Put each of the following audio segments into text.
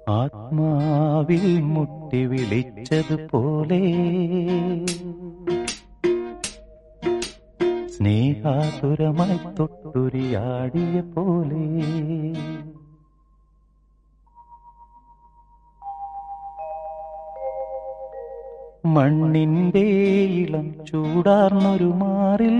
ആത്മാവിൽ മുട്ടി വിളിച്ചതുപോലെ സ്നേഹാതുരമായി തൊട്ടുരിയാടിയ പോലെ മണ്ണിന്റെ ഇളം ചൂടാർന്നൊരു മാറിൽ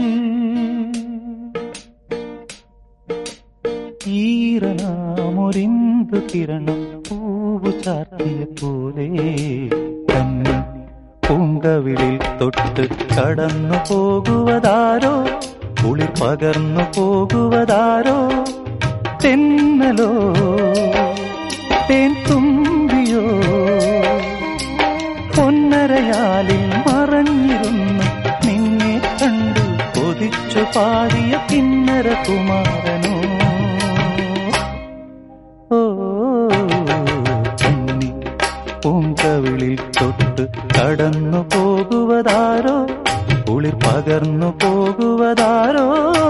ഈറനാമൊരിന്തു കിരണം പൂവു ചാർത്തിയ പോലെ കണ്ണി പൂങ്കവിളിൽ തൊട്ട് കടന്നു പോകുവതാരോ കുളിർ പകർന്നു പോകുവതാരോ തെന്നലോ തേൻ തുമ്പിയോ പൊന്നരയാലിൽ മറഞ്ഞിരുന്നു നിന്നെ കണ്ടു കൊതിച്ചു പാടിയ കിന്നര കുമാരനോ ഓ കണ്ണി പൂങ്കവിളിൽ തൊട്ട് കടന്നു പോകുവതാരോ കുളിർ പകർന്നു പോകുവതാരോ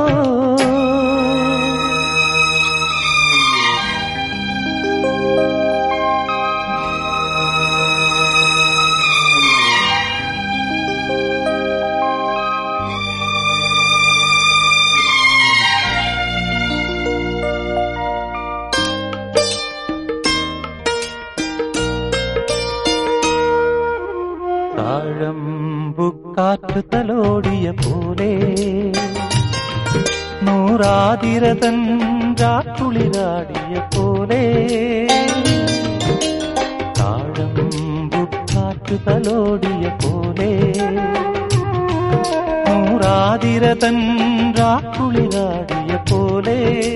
താഴമ്പുക്കാറ്റ് തലോടിയ പോലെ നൂറാതിരതൻ രാക്കുളിരാടിയ പോലെ താഴമ്പുക്കാറ്റ് തലോടിയ പോലെ നൂറാതിരതൻ രാക്കുളിരാടിയ പോലെ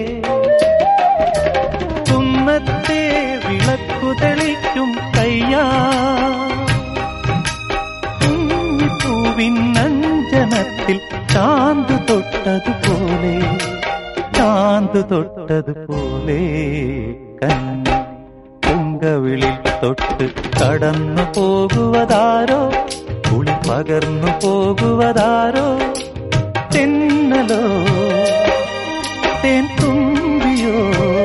കുന്നത്തെ വിളക്കു തെളിക്കും കയ്യാ പൂവിനഞ്ജനത്തിൽ ചാന്ത് തൊട്ടതുപോലെ ചാന്ത് തൊട്ടതുപോലെ കണ്ണി പൊങ്കവിളിൽ തൊട്ട് കടന്നു പോകുവതാരോ കുളി പകർന്നു പോകുവതാരോ തെന്നലോ തേൻ തുമ്പിയോ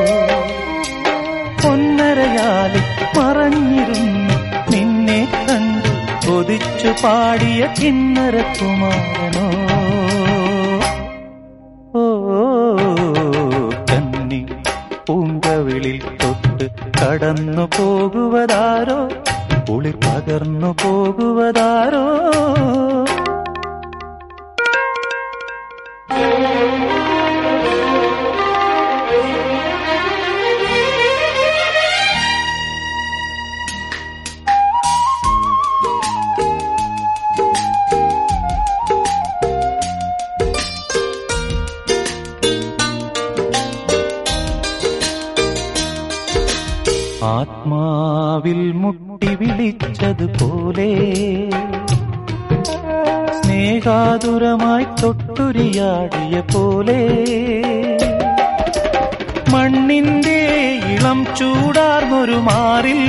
പൊന്നരയാലിൽ മറഞ്ഞിരുന്നു നിന്നെ കണ്ടു കൊതിച്ചു പാടിയ കിന്നര കുമാരനോ ഓ കന്നി പൂങ്കവിളിൽ തൊട്ട് കടന്നു പോകുവതാരോ കുളിർ പകർന്നു പോകുവതാരോ ആത്മാവിൽ മുട്ടി വിളിച്ചതുപോലെ സ്നേഹാതുരമായി തൊട്ടുരിയാടിയ പോലെ മണ്ണിന്റെ ഇളം ചൂടാർന്നൊരു മാറിൽ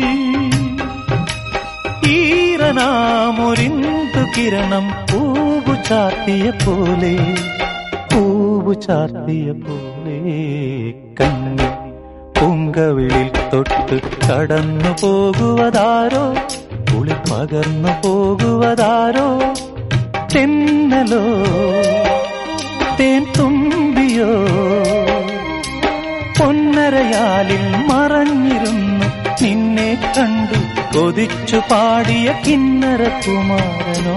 ഈറനാമൊരിന്തു കിരണം പൂവു ചാർത്തിയ പോലെ പൂവു ചാർത്തിയ പോലെ കണ്ണി പൊങ്കവിളിൽ തൊട്ട് കടന്നു പോകുവതാരോ കുളി പകർന്നു പോകുവതാരോ തെന്നലോ തേൻ തുമ്പിയോ പൊന്നരയാലിൽ മറഞ്ഞിരുന്നു നിന്നെ കണ്ടു കൊതിച്ചു പാടിയ കിന്നര കുമാരനോ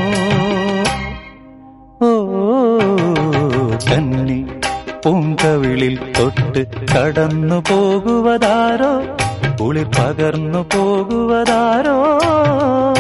ഓ കന്നി പൂങ്കവിളിൽ തൊട്ട് കടന്നു പോകുവതാരോ കുളിർ പകർന്നു പോകുവതാരോ